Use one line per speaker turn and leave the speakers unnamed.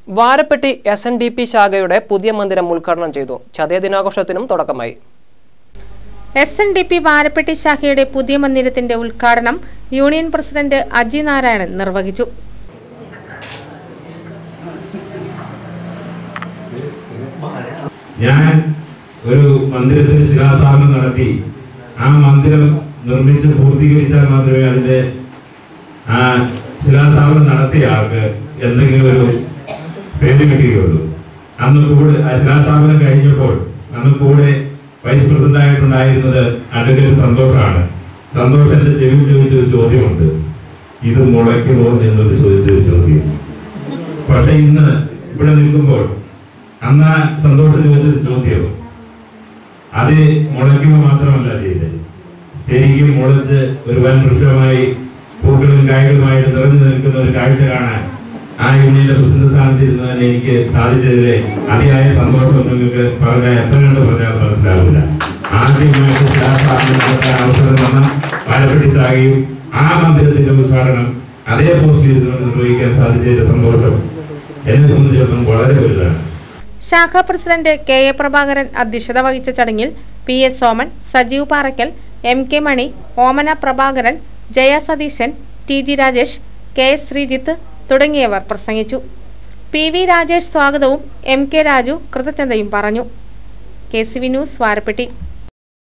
Varappetty S N D P ശാഖയുടെ പുതിയ മന്ദിരം ഉദ്ഘാടനം ചെയ്തു ചതയ ദിനാഘോഷത്തിനും തുടക്കമായി
S N D P Varappetty ശാഖയുടെ പുതിയ മന്ദിരത്തിന്റെ ഉദ്ഘാടനം യൂണിയൻ പ്രസിഡന്റ് അജി നാരായണൻ നിർവഹിച്ചു
ഞാൻ ഒരു മന്ദിരത്തിന് ശിലാസ്ഥാപനം നടത്തി ആ മന്ദിരം നിർമ്മിച്ച് പൂർത്തീകരിച്ചാൽ മാത്രമേ അതിന്റെ ആ ശിലാസ്ഥാപനം നടത്തിയ ആൾക്ക് എന്തെങ്കിലും ഒരു പേര് കിട്ടുകയുള്ളൂ അന്ന് കൂടെ ആ ശിലാസ്ഥാപനം കഴിഞ്ഞപ്പോൾ അന്ന് കൂടെ വൈസ് പ്രസിഡന്റ് ആയിട്ടുണ്ടായിരുന്നത് അഡ്വക്കേറ്റ് സന്തോഷാണ് സന്തോഷന്റെ ചെവിയിൽ ചോദിച്ച ഒരു ചോദ്യമുണ്ട് ഇത് മുളയ്ക്കുമോ എന്നൊരു ചോദിച്ച ഒരു ചോദ്യം പക്ഷെ ഇന്ന് ഇവിടെ നിൽക്കുമ്പോൾ അന്ന് ആ സന്തോഷം ചോദിച്ച ചോദ്യം അത് മുളയ്ക്കുക മാത്രമല്ല ചെയ്തത് ശരിക്കും മുളച്ച് ഒരു വൻ വൃക്ഷമായി പൂക്കളും കായ്കളുമായിട്ട് നിറഞ്ഞു നിൽക്കുന്ന ഒരു കാഴ്ച കാണാൻ ആ യൂണിയന്റെ പ്രസിഡന്റ് സ്ഥാനത്ത് ഇരുന്നതിന് എനിക്ക് സാധിച്ചതിലെ അതിയായ സന്തോഷം നിങ്ങൾക്ക് പറഞ്ഞാൽ എത്ര കണ്ട് പറഞ്ഞാൽ മനസ്സിലാവില്ല ആദ്യമായിട്ട് ശിലാസ്ഥാപനം നടത്താൻ അവസരം തന്ന പാലപ്പെട്ടി ശാഖയും ആ മന്ദിരത്തിന്റെ ഉദ്ഘാടനം അതേ പോസ്റ്റിൽ ഇരുന്നുകൊണ്ട് നിർവഹിക്കാൻ സാധിച്ചതിന്റെ സന്തോഷം എന്നെ സംബന്ധിച്ചിടത്തോളം വളരെ വലുതാണ്
ശാഖാ പ്രസിഡന്റ് കെ എ പ്രഭാകരൻ അധ്യക്ഷത വഹിച്ച ചടങ്ങിൽ P S Soman Sajeev Parakkal M K Mani Omana Prabhakaran Jaya Satheesan T G Rajesh K S Sreejith തുടങ്ങിയവർ പ്രസംഗിച്ചു പി വി രാജേഷ് സ്വാഗതവും എം കെ രാജു കൃതജ്ഞതയും പറഞ്ഞു K C V news Varappetty